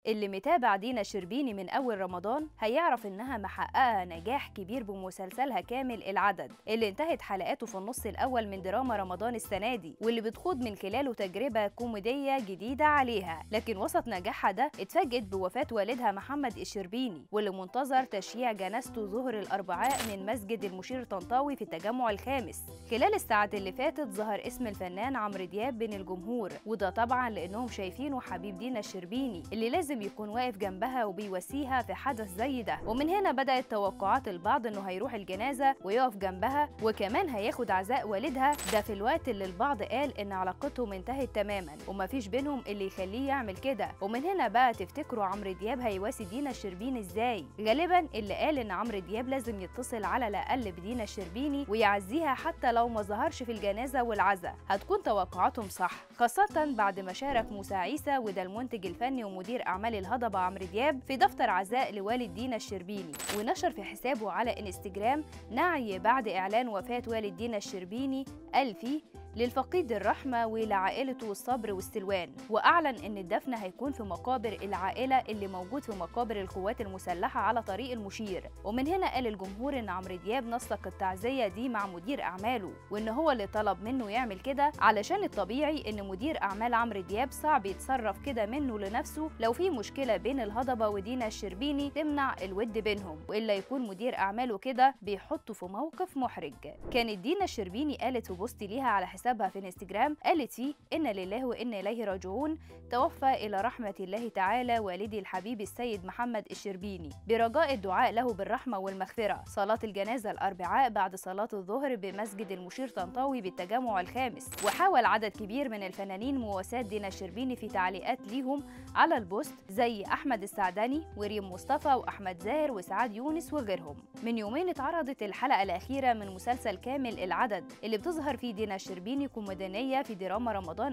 اللي متابع دينا الشربيني من أول رمضان هيعرف إنها محققة نجاح كبير بمسلسلها كامل العدد اللي انتهت حلقاته في النص الأول من دراما رمضان السنة دي واللي بتخوض من خلاله تجربة كوميدية جديدة عليها لكن وسط نجاحها ده اتفاجئت بوفاة والدها محمد الشربيني واللي منتظر تشييع جنازته ظهر الأربعاء من مسجد المشير طنطاوي في التجمع الخامس خلال الساعات اللي فاتت ظهر اسم الفنان عمرو دياب بين الجمهور وده طبعا لأنهم شايفينه حبيب دينا الشربيني اللي لازم يكون واقف جنبها وبيواسيها في حدث زي ده ومن هنا بدأت توقعات البعض انه هيروح الجنازة ويقف جنبها وكمان هياخد عزاء والدها ده في الوقت اللي البعض قال ان علاقتهم انتهت تماما ومفيش بينهم اللي يخليه يعمل كده ومن هنا بقى تفتكروا عمرو دياب هيواسي دينا الشربيني ازاي غالبا اللي قال ان عمرو دياب لازم يتصل على الاقل بدينا الشربيني ويعزيها حتى لو ما ظهرش في الجنازة والعزاء هتكون توقعاتهم صح خاصة بعد ما شارك موسى عيسى وده المنتج الفني ومدير اعمال الهضبة عمرو دياب في دفتر عزاء لوالد دينا الشربيني ونشر في حسابه على انستجرام نعي بعد اعلان وفاة والد دينا الشربيني قال فيه للفقيد الرحمة ولعائلته الصبر والسلوان وأعلن أن الدفن هيكون في مقابر العائلة اللي موجود في مقابر القوات المسلحة على طريق المشير ومن هنا قال الجمهور أن عمرو دياب نسق التعزية دي مع مدير أعماله وأن هو اللي طلب منه يعمل كده علشان الطبيعي أن مدير أعمال عمرو دياب صعب يتصرف كده منه لنفسه لو في مشكلة بين الهضبة ودينا الشربيني تمنع الود بينهم وإلا يكون مدير أعماله كده بيحطه في موقف محرج كانت دينا الشربيني قالت في بوست ليها على حسابها في الانستجرام قالت فيه إن لله وإنا إليه راجعون توفى إلى رحمة الله تعالى والدي الحبيب السيد محمد الشربيني برجاء الدعاء له بالرحمة والمغفرة صلاة الجنازة الأربعاء بعد صلاة الظهر بمسجد المشير طنطاوي بالتجمع الخامس وحاول عدد كبير من الفنانين مواساة دينا الشربيني في تعليقات ليهم على البوست زي أحمد السعدني وريم مصطفى وأحمد زاهر وسعاد يونس وغيرهم من يومين اتعرضت الحلقة الأخيرة من مسلسل كامل العدد اللي بتظهر فيه دينا الشربيني كوميديانية في دراما رمضان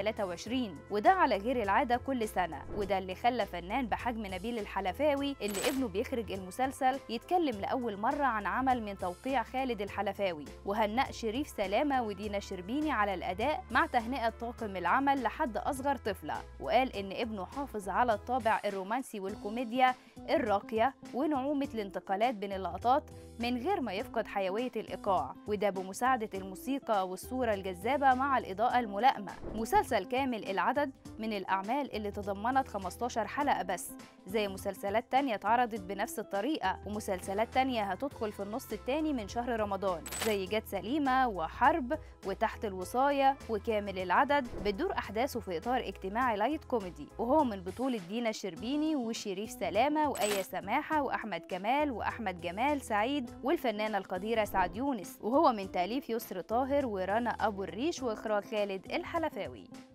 2023 وده على غير العادة كل سنة وده اللي خلى فنان بحجم نبيل الحلفاوي اللي ابنه بيخرج المسلسل يتكلم لأول مرة عن عمل من توقيع خالد الحلفاوي وهنأ شريف سلامة ودينا شربيني على الأداء مع تهنئة طاقم العمل لحد أصغر طفلة وقال إن ابنه حافظ على الطابع الرومانسي والكوميديا الراقية ونعومة الانتقالات بين اللقطات من غير ما يفقد حيوية الإيقاع وده بمساعدة الموسيقى والصورة الجذابة مع الإضاءة الملائمة مسلسل كامل العدد من الأعمال اللي تضمنت 15 حلقة بس زي مسلسلات تانية اتعرضت بنفس الطريقة ومسلسلات تانية هتدخل في النص التاني من شهر رمضان زي جت سليمة وحرب وتحت الوصاية وكامل العدد بتدور أحداثه في إطار اجتماعي لايت كوميدي وهو من بطولة دينا الشربيني وشريف سلامة وآية سماحة وأحمد كمال وأحمد جمال سعيد والفنانة القديرة سعد يونس وهو من تأليف يسر طاهر ورنا أبو الريش وإخراج خالد الحلفاوي